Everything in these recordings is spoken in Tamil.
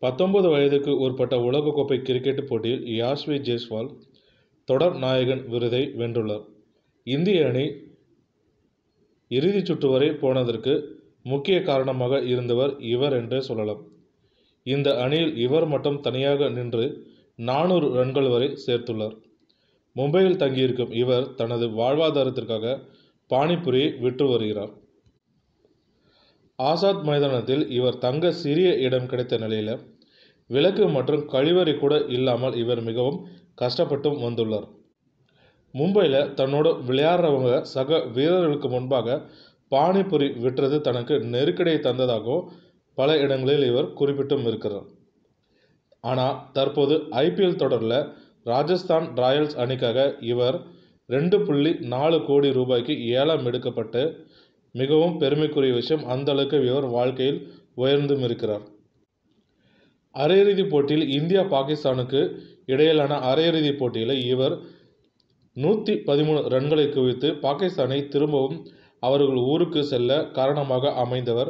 பத்தொன்பது வயதுக்கு உட்பட்ட உலகக்கோப்பை கிரிக்கெட் போட்டியில் யாஸ்வி ஜெய்ஸ்வால் தொடர் நாயகன் விருதை வென்றுள்ளார் இந்திய அணி இறுதிச் சுற்று வரை போனதற்கு முக்கிய காரணமாக இருந்தவர் இவர் என்றே சொல்லலாம் இந்த அணியில் இவர் மட்டும் தனியாக நின்று நானூறு ரன்கள் வரை சேர்த்துள்ளார் மும்பையில் தங்கியிருக்கும் இவர் தனது வாழ்வாதாரத்திற்காக பானிபுரியை விற்று வருகிறார் ஆசாத் மைதானத்தில் இவர் தங்க சிறிய இடம் கிடைத்த நிலையில் விளக்கு மற்றும் கழிவறை கூட இல்லாமல் இவர் மிகவும் கஷ்டப்பட்டும் வந்துள்ளார் மும்பையில் தன்னோட விளையாடுறவங்க சக வீரர்களுக்கு முன்பாக பானிபுரி விற்றது தனக்கு நெருக்கடியை தந்ததாகவும் பல இடங்களில் இவர் குறிப்பிட்டும் இருக்கிறார் ஆனால் தற்போது ஐபிஎல் தொடரில் ராஜஸ்தான் ராயல்ஸ் அணிக்காக இவர் ரெண்டு புள்ளி நாலு கோடி ரூபாய்க்கு ஏலம் எடுக்கப்பட்டு மிகவும் பெருமைக்குரிய விஷயம் அந்த அளவுக்கு இவர் வாழ்க்கையில் உயர்ந்தும் இருக்கிறார் அரையிறுதிப் போட்டியில் இந்தியா பாகிஸ்தானுக்கு இடையிலான அரையிறுதிப் போட்டியில் இவர் நூற்றி பதிமூணு ரன்களை குவித்து பாகிஸ்தானை திரும்பவும் அவர்கள் ஊருக்கு செல்ல காரணமாக அமைந்தவர்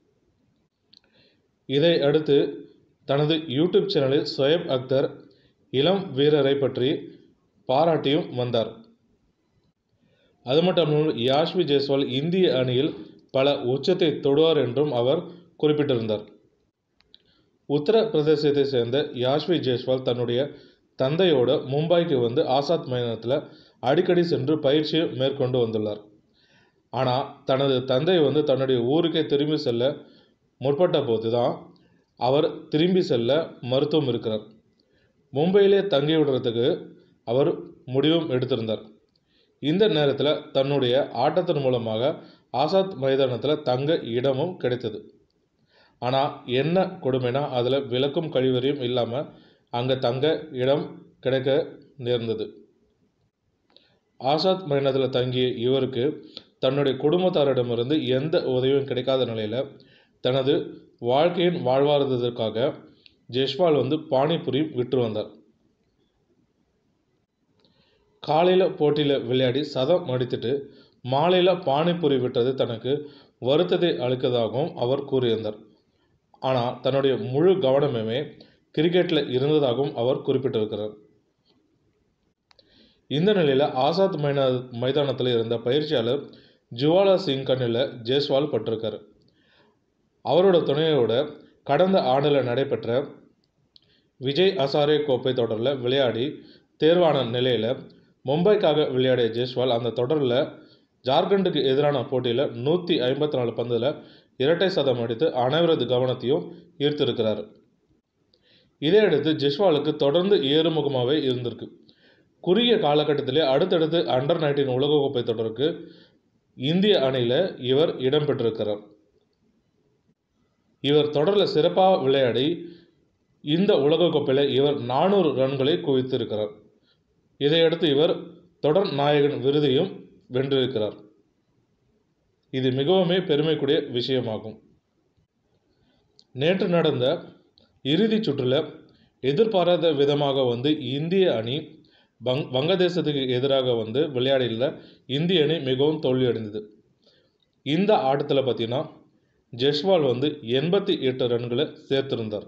இதை அடுத்து தனது யூடியூப் சேனலில் சோயப் அக்தர் இளம் வீரரை பற்றி பாராட்டியும் வந்தார் அது மட்டுமல்லாமல் யாஷ்வி ஜெய்ஸ்வால் இந்திய அணியில் பல உச்சத்தை தொடுவார் என்றும் அவர் குறிப்பிட்டிருந்தார் உத்தரப்பிரதேசத்தை சேர்ந்த யாஷ்வி ஜெய்ஸ்வால் தன்னுடைய தந்தையோடு மும்பைக்கு வந்து ஆசாத் மைதானத்தில் அடிக்கடி சென்று பயிற்சியை மேற்கொண்டு வந்துள்ளார் ஆனால் தனது தந்தை வந்து தன்னுடைய ஊருக்கே திரும்பி செல்ல முற்பட்ட போது தான் அவர் திரும்பி செல்ல மருத்துவம் இருக்கிறார் மும்பையிலே தங்கி விடுறதுக்கு அவர் முடிவும் எடுத்திருந்தார் இந்த நேரத்தில் தன்னுடைய ஆட்டத்தின் மூலமாக ஆசாத் மைதானத்தில் தங்க இடமும் கிடைத்தது ஆனால் என்ன கொடுமைனா அதில் விளக்கும் கழிவறையும் இல்லாமல் அங்கே தங்க இடம் கிடைக்க நேர்ந்தது ஆசாத் மைதானத்தில் தங்கிய இவருக்கு தன்னுடைய குடும்பத்தாரிடமிருந்து எந்த உதவியும் கிடைக்காத நிலையில் தனது வாழ்க்கையின் வாழ்வாதாரத்திற்காக ஜெய்ஸ்வால் வந்து பானிபுரி விற்று வந்தார் காலையில் போட்டியில் விளையாடி சதம் அடித்துட்டு மாலையில் பானிபுரி விட்டது தனக்கு வருத்தத்தை அளிக்கதாகவும் அவர் கூறியிருந்தார் ஆனால் தன்னுடைய முழு கவனமுமே கிரிக்கெட்டில் இருந்ததாகவும் அவர் குறிப்பிட்டிருக்கிறார் இந்த நிலையில் ஆசாத் மைனா மைதானத்தில் இருந்த பயிற்சியாளர் ஜுவாலா சிங் கண்ணில் ஜெய்ஸ்வால் பட்டிருக்கார் அவரோட துணையோட கடந்த ஆண்டில் நடைபெற்ற விஜய் அசாரே கோப்பை தொடரில் விளையாடி தேர்வான நிலையில் மும்பைக்காக விளையாடிய ஜெய்ஸ்வால் அந்த தொடரில் ஜார்க்கண்டுக்கு எதிரான போட்டியில் நூற்றி ஐம்பத்தி நாலு பந்தில் இரட்டை சதம் அடித்து அனைவரது கவனத்தையும் ஈர்த்திருக்கிறார் இதையடுத்து ஜெய்ஸ்வாலுக்கு தொடர்ந்து ஏறுமுகமாகவே இருந்திருக்கு குறுகிய காலகட்டத்திலே அடுத்தடுத்து அண்டர் நைன்டீன் உலகக்கோப்பை தொடருக்கு இந்திய அணியில் இவர் இடம்பெற்றிருக்கிறார் இவர் தொடரில் சிறப்பாக விளையாடி இந்த உலகக்கோப்பையில் இவர் நானூறு ரன்களை குவித்திருக்கிறார் இதையடுத்து இவர் தொடர் நாயகன் விருதையும் வென்றிருக்கிறார் இது மிகவுமே பெருமைக்குரிய விஷயமாகும் நேற்று நடந்த இறுதிச் சுற்றில் எதிர்பாராத விதமாக வந்து இந்திய அணி வங் வங்கதேசத்துக்கு எதிராக வந்து விளையாடியில் இந்திய அணி மிகவும் தோல்வியடைந்தது இந்த ஆட்டத்தில் பார்த்தீங்கன்னா ஜெஸ்வால் வந்து எண்பத்தி எட்டு ரன்களை சேர்த்திருந்தார்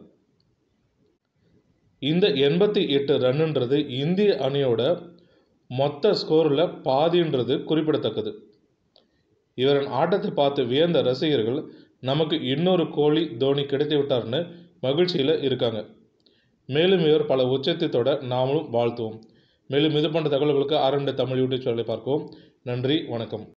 இந்த எண்பத்தி எட்டு ரன்னுன்றது இந்திய அணியோட மொத்த ஸ்கோரில் பாதின்றது குறிப்பிடத்தக்கது இவரின் ஆட்டத்தை பார்த்து வியந்த ரசிகர்கள் நமக்கு இன்னொரு கோலி தோனி கிடைத்து விட்டார்னு மகிழ்ச்சியில் இருக்காங்க மேலும் இவர் பல உச்சத்தை தொட நாமளும் வாழ்த்துவோம் மேலும் இது போன்ற தகவல்களுக்கு ஆரண்ட தமிழ் யூடியூப் சேனலை பார்க்கவும் நன்றி வணக்கம்